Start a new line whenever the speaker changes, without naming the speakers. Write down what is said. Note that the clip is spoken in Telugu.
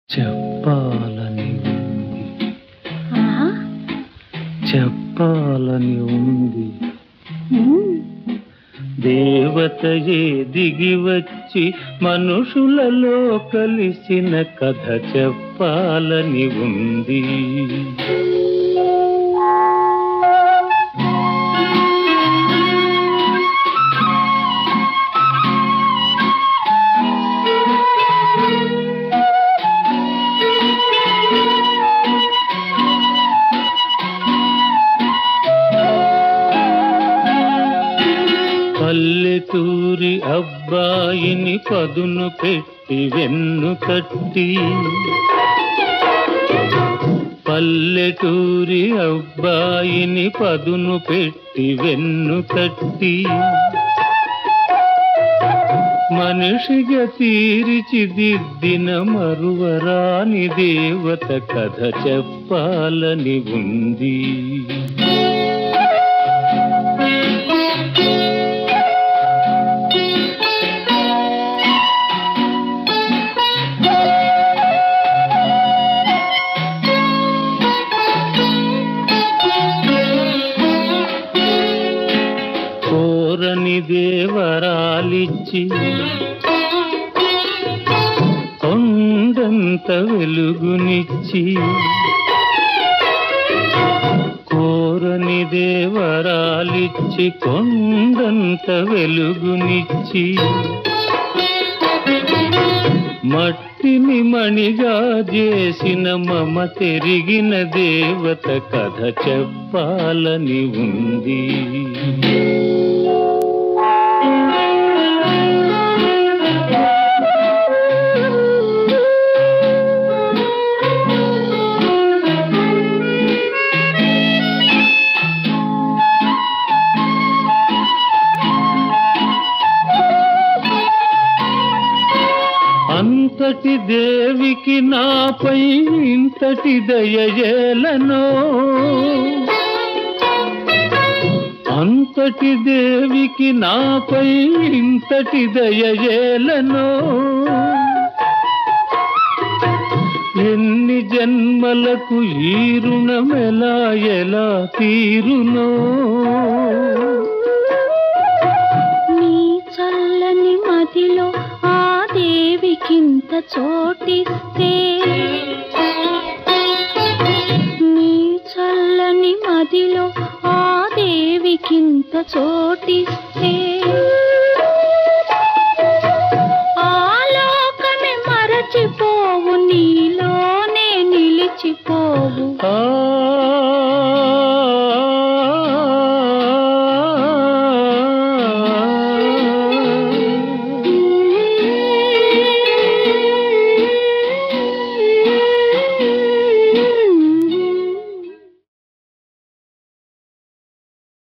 చెప్పాలని ఉంది
ఆహా.
చెప్పాలని ఉంది
ఉమ్.
దేవతయే దిగి వచ్చి మనుషులలో కలిసిన కథ చెప్పాలని ఉంది పల్లెటూరి అబ్బాయిని పదును పెట్టి వెన్ను తట్టి పల్లెటూరి అబ్బాయిని పదును పెట్టి వెన్ను తట్టి మనిషిగా తీర్చిదిద్దిన మరువరాని దేవత కథ చెప్పాలని ఉంది కోరని దేవరాలిచ్చి కొండంత వెలుగునిచ్చి కోరని దేవరాలిచ్చి కొండంత వెలుగునిచ్చి మట్టిని మణిగా చేసిన మమ తెరిగిన దేవత కథ చెప్పాలని ఉంది అంతటి దేవికి నాపై ఇంతటి దయజేలనో అంతటి దేవికి నాపై ఇంతటి దయజేలనో ఎన్ని జన్మలకు ఈ రుణమెలా ఎలా తీరునో
నీ చల్లని మదిలో ఆ దేవికింత చోటిస్తే నీ చల్లని మదిలో ఆ దేవికింత చోటిస్తే ఆలోకమే మరచిపోవు నీలోనే నిలిచిపో